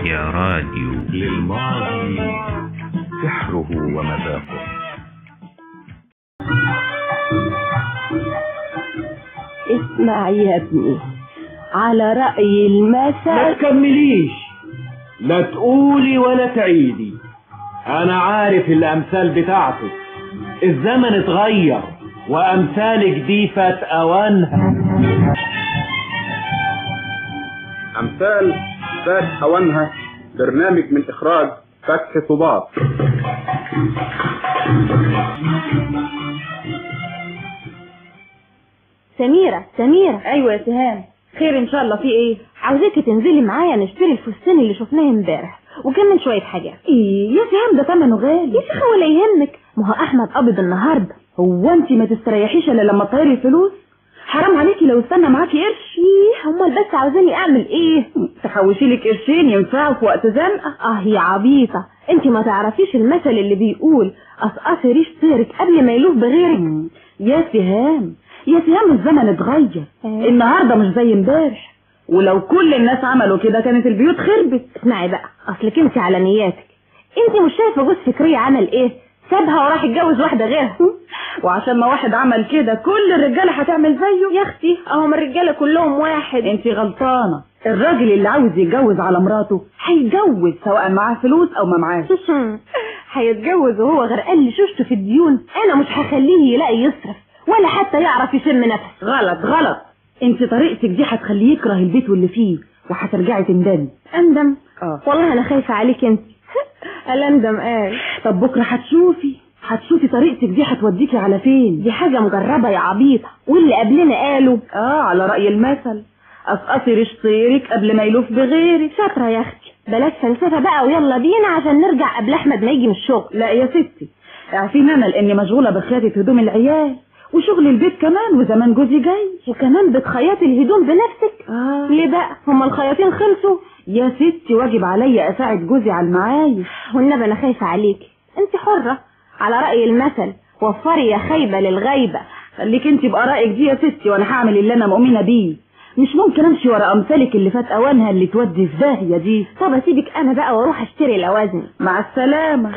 يا راديو للماضي سحره ومذاقه اسمع يا ابني على رأي ما المثل تكمليش لا تقولي ولا تعيدي انا عارف الامثال بتاعتك الزمن اتغير وامثالك دي فات اوانها أمثال فات أوانها برنامج من إخراج فتح صباط سميرة سميرة ايوه يا سهام خير ان شاء الله في ايه عاوزاكي تنزلي معايا نشتري الفستان اللي شفناه امبارح وكمان شوية حاجات ايه يا سهام ده ثمنه غالي يا شيخة ولا يهمك ما هو احمد قبض النهارده هو انت ما تستريحيش الا لما تطيري الفلوس حرام عليكي لو استنى معاكي قرش ايه امال بس عاوزاني اعمل ايه تحوشي لك قرشين ينفعوا في وقت زنقه اه يا عبيطه انت ما تعرفيش المثل اللي بيقول قصقصي ريش طيرك قبل ما يلوف بغيرك يا سهام يا سهام الزمن اتغير النهارده مش زي امبارح ولو كل الناس عملوا كده كانت البيوت خربت اسمعي بقى اصلك انت على نياتك انت مش شايفه جوز فكريه عمل ايه سابها وراح يتجوز واحده غيرها وعشان ما واحد عمل كده كل الرجاله هتعمل زيه يا اختي اهم الرجاله كلهم واحد انت غلطانه الراجل اللي عاوز يتجوز على مراته هيتجوز سواء معاه فلوس او ما معاش هيتجوز وهو غرقان لشوشته في الديون انا مش هخليه يلاقي يصرف ولا حتى يعرف يشم نفس غلط غلط انت طريقتك دي هتخليه يكره البيت واللي فيه وهترجعي تندمي اندم اه والله انا خايفه عليك انت الاندم ايه طب بكره هتشوفي هتشوفي طريقتك دي هتوديكي على فين دي حاجه مجربه يا عبيطه واللي قبلنا قالوا اه على راي المثل قصقصي ريش طيرك قبل ما يلوف بغيرك شاطره يا اختي بلاش فلسفه بقى ويلا بينا عشان نرجع قبل احمد ما يجي من الشغل لا يا ستي اعرفين انا لاني مشغوله بخياطه هدوم العيال وشغل البيت كمان وزمان جوزي جاي وكمان بتخيطي الهدوم بنفسك آه. ليه بقى هما الخياطين خلصوا يا ستي واجب عليا اساعد جوزي على المعايش والنبي انا خايفه عليكي انت حره على راي المثل وفري يا خيبه للغيبه خليك انت بارائك دي يا ستي وانا هعمل اللي انا مؤمنه بيه مش ممكن امشي ورا امثالك اللي فات اوانها اللي تودي في داهيه دي طب اسيبك انا بقى واروح اشتري لوازمي مع السلامه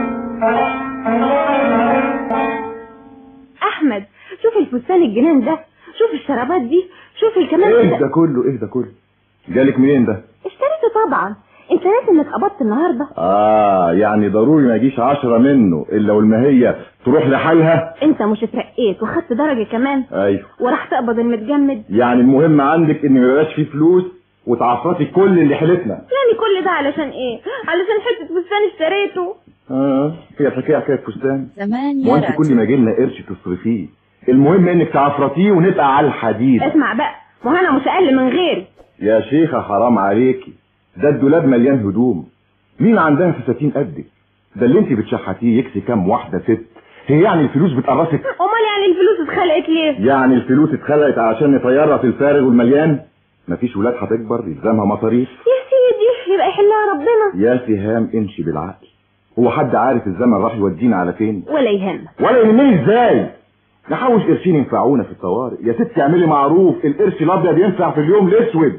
احمد شوف الفستان الجنان ده شوف الشرابات دي شوف الكمان ايه ده كله ايه ده كله جالك منين ده اشتريته طبعا انت ناسي انك قبضت النهارده اه يعني ضروري ما يجيش عشرة منه الا والمهية تروح لحالها انت مش اترقيت وخدت درجه كمان ايوه وراح تقبض المتجمد يعني المهم عندك ان ما يبقاش فيه فلوس وتعفرتي كل اللي حيلتنا يعني كل ده علشان ايه علشان حته فستان اشتريته اه هي الحكايه حكايه فستان زمان هو يا انت راديو كل ما جيلنا قرش تصرفيه المهم انك تعفرتيه ونبقى على الحديد اسمع بقى ما انا مش اقل من غيري يا شيخة حرام عليكي ده الدولاب مليان هدوم مين عندها فساتين قدك ده اللي انت بتشحتيه يكسي كام واحدة ست هي يعني الفلوس بتقرصك امال يعني الفلوس اتخلقت ليه يعني الفلوس اتخلقت عشان نطيرها في الفارغ والمليان مفيش ولاد هتكبر يلزمها مصاريف يا سيدي يبقى يحلها ربنا يا سهام امشي بالعقل هو حد عارف الزمن راح يودينا على فين ولا يهمك ولا يهمني ازاي نحوش قرشين ينفعونا في الطوارئ يا ستي اعملي معروف القرش الابيض ينفع في اليوم الاسود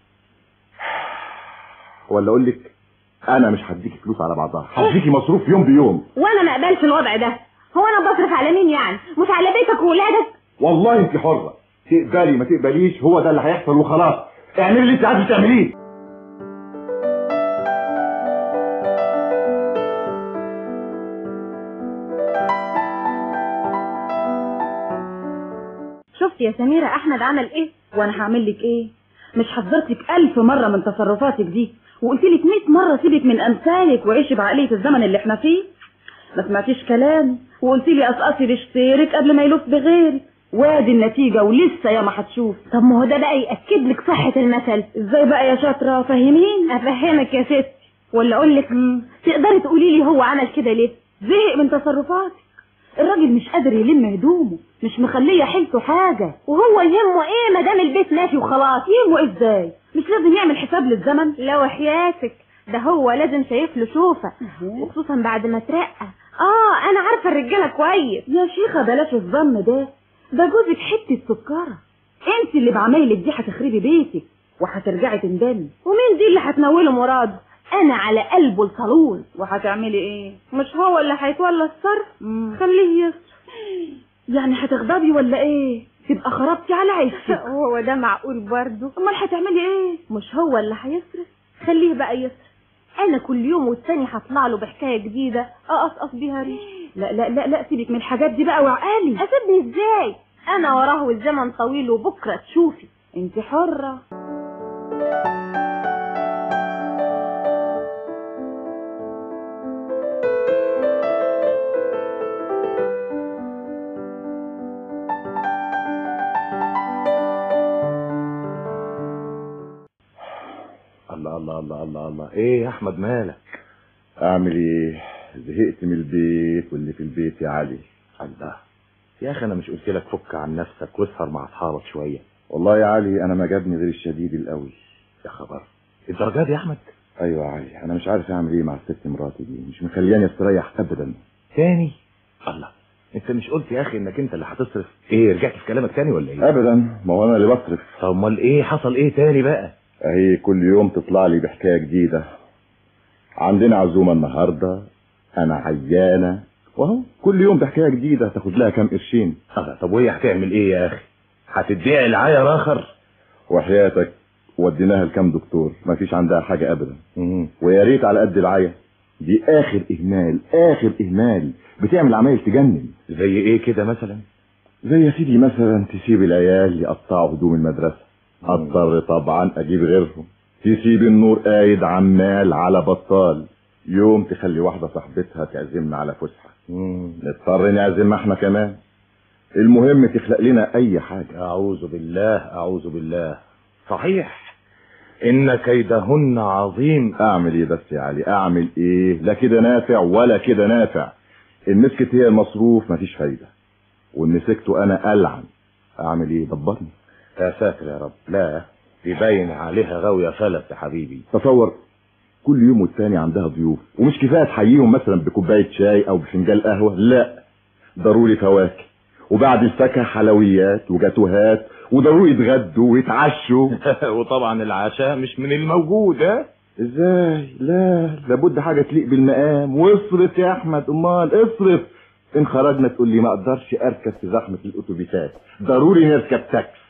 ولا اقول لك انا مش هديكي فلوس على بعضها هديكي مصروف يوم بيوم وانا ما اقبلش الوضع ده هو انا بصرف على مين يعني مش على بيتك وولادك والله انت حره تقبلي ما تقبليش هو ده اللي هيحصل وخلاص اعملي اللي انت عايزه تعمليه شفت يا سميرة احمد عمل ايه وانا هعمل لك ايه مش حذرتك الف مرة من تصرفاتك دي وقلت لك 100 مرة سيبك من امثالك وعيشي بعقلية الزمن اللي احنا فيه ما سمعتيش كلامي وقلت لي قصقصي ريشتيرك قبل ما يلف بغيرك وادي النتيجة ولسه يا ما هتشوف طب ما هو ده بقى يأكد لك صحة المثل ازاي بقى يا شاطرة فهميني افهمك يا ستي ولا اقول لك تقدري تقولي لي هو عمل كده ليه زهق من تصرفاتك الراجل مش قادر يلم هدومه مش مخليه حيلته حاجة وهو يهمه ايه ما دام البيت ماشي وخلاص يهمه ازاي مش لازم يعمل حساب للزمن لا وحياتك ده هو لازم شايف له شوفة وخصوصا بعد ما ترقى اه انا عارفة الرجالة كويس يا شيخة بلاش الظن ده ده جوزك حتة سكرة انت اللي بعمايلك دي هتخربي بيتك وهترجعي تندمي ومين دي اللي هتنوله مراده انا على قلبه الصالون وهتعملي ايه مش هو اللي هيتولى الصرف مم. خليه يصرف يعني هتغضبي ولا ايه تبقى خربتي على عيشك هو ده معقول برضه امال هتعملي ايه مش هو اللي هيصرف خليه بقى يصرف انا كل يوم والتاني هطلع له بحكايه جديده اقصقص بيها ريش لا لا لا لا سيبك من الحاجات دي بقى وعقالي اسيبني ازاي انا وراه الزمن طويل وبكره تشوفي انت حرة الله الله الله الله الله ايه يا احمد مالك اعمل ايه زهقت من البيت واللي في البيت يا علي الله يا اخي انا مش قلت لك فك عن نفسك واسهر مع اصحابك شويه والله يا علي انا ما جابني غير الشديد القوي يا خبر الدرجات دي يا احمد ايوه يا علي انا مش عارف اعمل ايه مع الست مراتي دي مش مخلياني استريح ابدا تاني الله انت مش قلت يا اخي انك انت اللي هتصرف ايه رجعت في كلامك تاني ولا ايه ابدا ما هو انا اللي بصرف طب امال ايه حصل ايه تاني بقى اهي كل يوم تطلع لي بحكايه جديده عندنا عزومه النهارده انا عيانه وهو كل يوم بحكايه جديده تاخد لها كام قرشين الله طب وهي هتعمل ايه يا اخي هتدعي العيا اخر وحياتك وديناها لكام دكتور ما فيش عندها حاجه ابدا مم. ويا ريت على قد العيا دي اخر اهمال اخر اهمال بتعمل عمايل تجنن زي ايه كده مثلا زي يا سيدي مثلا تسيب العيال يقطعوا هدوم المدرسه اضطر طبعا اجيب غيرهم تسيب النور قايد عمال على بطال يوم تخلي واحده صاحبتها تعزمنا على فسحه مم. نضطر نعزم احنا كمان المهم تخلق لنا اي حاجه اعوذ بالله اعوذ بالله صحيح ان كيدهن عظيم اعمل ايه بس يا علي اعمل ايه لا كده نافع ولا كده نافع ان مسكت هي المصروف مفيش فايده وان مسكته انا العن اعمل ايه دبرني يا ساتر يا رب لا دي باين عليها غاوية فلس يا حبيبي تصور كل يوم والتاني عندها ضيوف ومش كفايه تحييهم مثلا بكوبايه شاي او بفنجان قهوه لا ضروري فواكه وبعد الفاكهه حلويات وجاتوهات وضروري يتغدوا ويتعشوا وطبعا العشاء مش من الموجود ها ازاي لا لابد حاجه تليق بالمقام واصرف يا احمد امال اصرف ان خرجنا تقول لي ما اقدرش اركب في زحمه الاتوبيسات ضروري نركب تاكس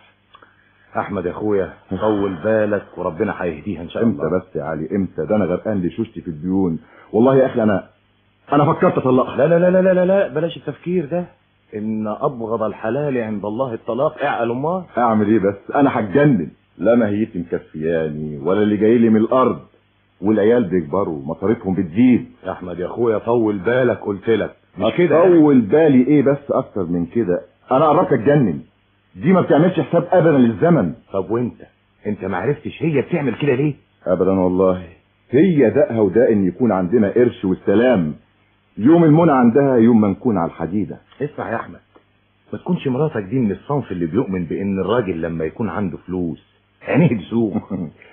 احمد يا اخويا طول بالك وربنا هيهديها ان شاء امتى الله بس يا علي امتى ده انا غرقان لشوشتي في الديون والله يا اخي انا انا فكرت اطلقها لا لا لا لا لا لا, لا بلاش التفكير ده ان ابغض الحلال عند الله الطلاق اعقل امال اعمل ايه بس انا هتجنن لا ماهيتي مكفياني ولا اللي جاي لي من الارض والعيال بيكبروا مصاريفهم بتزيد يا احمد يا اخويا طول بالك قلت لك مش كده اول بالي ايه بس اكتر من كده انا قربت اتجنن دي ما بتعملش حساب ابدا للزمن طب وانت انت ما عرفتش هي بتعمل كده ليه ابدا والله هي دقها وده ان يكون عندنا قرش والسلام يوم المنى عندها يوم ما نكون على الحديده اسمع يا احمد ما تكونش مراتك دي من الصنف اللي بيؤمن بان الراجل لما يكون عنده فلوس عينيه تسوق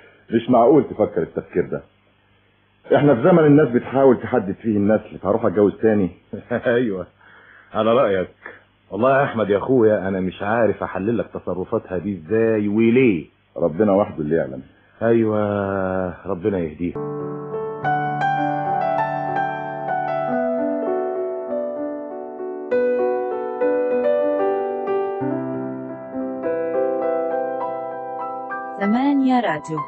مش معقول تفكر التفكير ده احنا في زمن الناس بتحاول تحدد فيه النسل فهروح اتجوز تاني ايوه على رايك والله يا احمد يا اخويا انا مش عارف احلل لك تصرفاتها دي ازاي وليه ربنا وحده اللي يعلم ايوه ربنا يهديها ثمانية راديو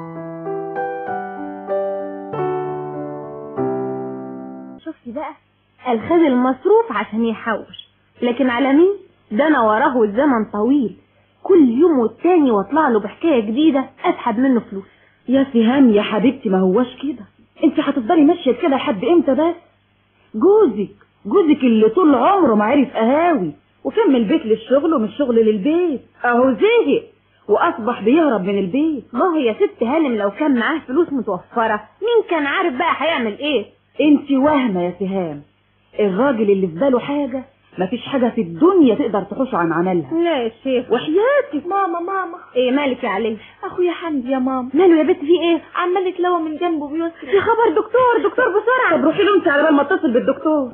شفتي بقى الخد المصروف عشان يحوش لكن على مين ده انا وراه الزمن طويل كل يوم والتاني واطلع له بحكايه جديده اسحب منه فلوس يا سهام يا حبيبتي ما هوش كده انت هتفضلي ماشيه كده لحد امتى بس جوزك جوزك اللي طول عمره ما عرف قهاوي وكان من البيت للشغل ومن الشغل للبيت اهو زهق واصبح بيهرب من البيت ما هي ست هانم لو كان معاه فلوس متوفره مين كان عارف بقى هيعمل ايه انت واهمه يا سهام الراجل اللي في باله حاجه مفيش حاجه في الدنيا تقدر تحوش عن عملها لا يا شيخ وحياتك ماما ماما ايه مالك يا علي اخويا حمدي يا ماما ماله يا بنت في ايه عمال يتلوى من جنبه بيوسف يا خبر دكتور دكتور بسرعه طب روحي له انت على بال ما اتصل بالدكتور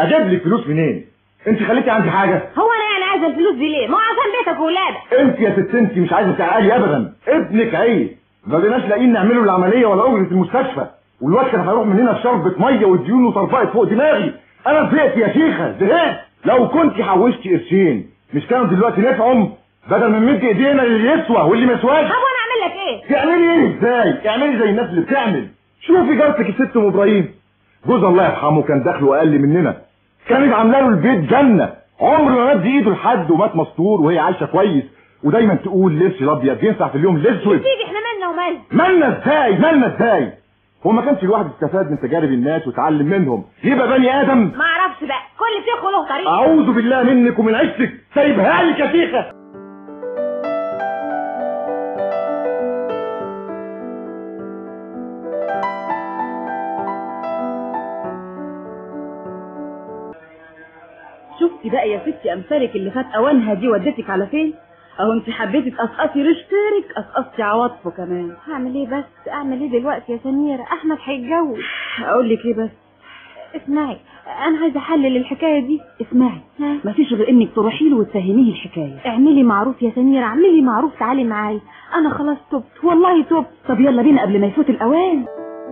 اجيب لك فلوس منين انت خليتي عندي حاجه هو انا يعني عايزه الفلوس دي ليه ما هو عشان بيتك وولادك انت يا ست انت مش عايزه تعقلي ابدا ابنك عيب ما بقيناش لاقيين نعمله العمليه ولا اجره المستشفى والواد كان هيروح مننا شربة ميه والديون وطربقت فوق دماغي انا زهقت يا شيخه زهقت لو كنت حوشتي قرشين مش كانوا دلوقتي نفعهم بدل ما نمد ايدينا للي يسوى واللي ما يسواش طب وانا اعمل لك ايه تعملي ايه ازاي تعملي زي الناس اللي بتعمل شوفي جارتك الست ام ابراهيم جوز الله يرحمه كان دخله اقل مننا كانت عامله له البيت جنه عمره ما مد ايده لحد ومات مستور وهي عايشه كويس ودايما تقول لبس الابيض ينفع في اليوم الاسود سيدي احنا مالنا ومالنا مالنا ازاي مالنا ازاي هو ما كانش الواحد استفاد من تجارب الناس وتعلم منهم يبقى بني ادم ما اعرفش بقى كل شيخ له طريقه اعوذ بالله منك ومن عشتك سايبها لك يا شيخه شفتي بقى يا ستي امثالك اللي فات اوانها دي ودتك على فين اهو انت حبيتي تقصقصي رشتك قصقصتي عواطفه كمان هعمل ايه بس اعمل ايه دلوقتي يا سميرة احمد هيتجوز اقول لك ايه بس اسمعي انا عايزه احلل الحكايه دي اسمعي ها؟ مفيش غير انك تروحي له وتفهميه الحكايه اعملي معروف يا سميرة اعملي معروف تعالي معايا انا خلاص تبت والله تبت طب يلا بينا قبل ما يفوت الاوان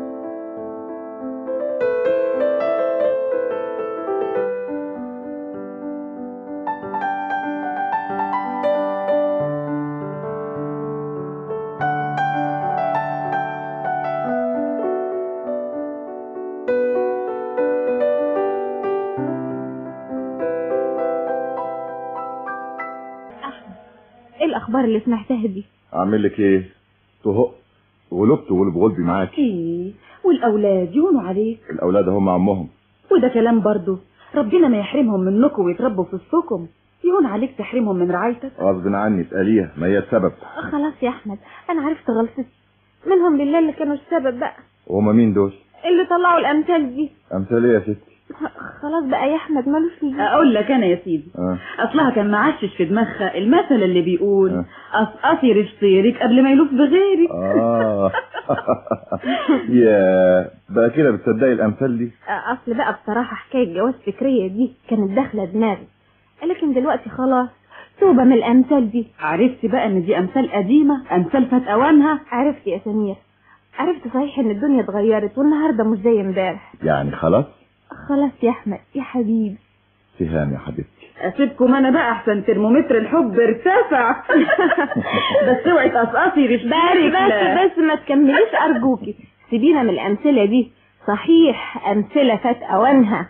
ايه الاخبار اللي سمعتها دي اعمل لك ايه تهق غلبت وغلب غلبي معاك ايه والاولاد يهونوا عليك الاولاد هم عمهم وده كلام برضه ربنا ما يحرمهم منكم ويتربوا في وسطكم يهون عليك تحرمهم من رعايتك غصب عني اساليها ما هي السبب خلاص يا احمد انا عرفت غلطتي منهم لله اللي كانوا السبب بقى وهما مين دول اللي طلعوا الامثال دي امثال ايه يا ستي خلاص بقى يا احمد ملوش لزوم اقول لك انا يا سيدي اه اصلها كان معشش في دماغها المثل اللي بيقول آه. قصقصي ريش طيرك قبل ما يلوف بغيرك اه يا بقى كده بتصدقي الامثال دي اصل بقى بصراحه حكايه جواز فكريه دي كانت داخله دماغي لكن دلوقتي خلاص توبه من الامثال دي عرفتي بقى ان دي امثال قديمه امثال فات اوانها عرفت يا سمير عرفت صحيح ان الدنيا اتغيرت والنهارده مش زي امبارح يعني خلاص خلاص يا احمد يا حبيبي سهام يا حبيبتي اسيبكم انا بقى احسن ترمومتر الحب ارتفع بس اوعي تقصقصي ريش بس طيرك بس لا. بس ما تكمليش ارجوكي سيبينا من الامثله دي صحيح امثله فات اوانها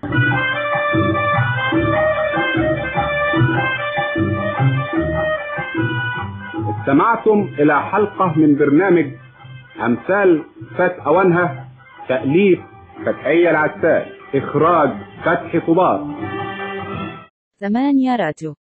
استمعتم إلى حلقة من برنامج أمثال فات أوانها تأليف فتحية العسال إخراج فتحي طباط ثمانية راتو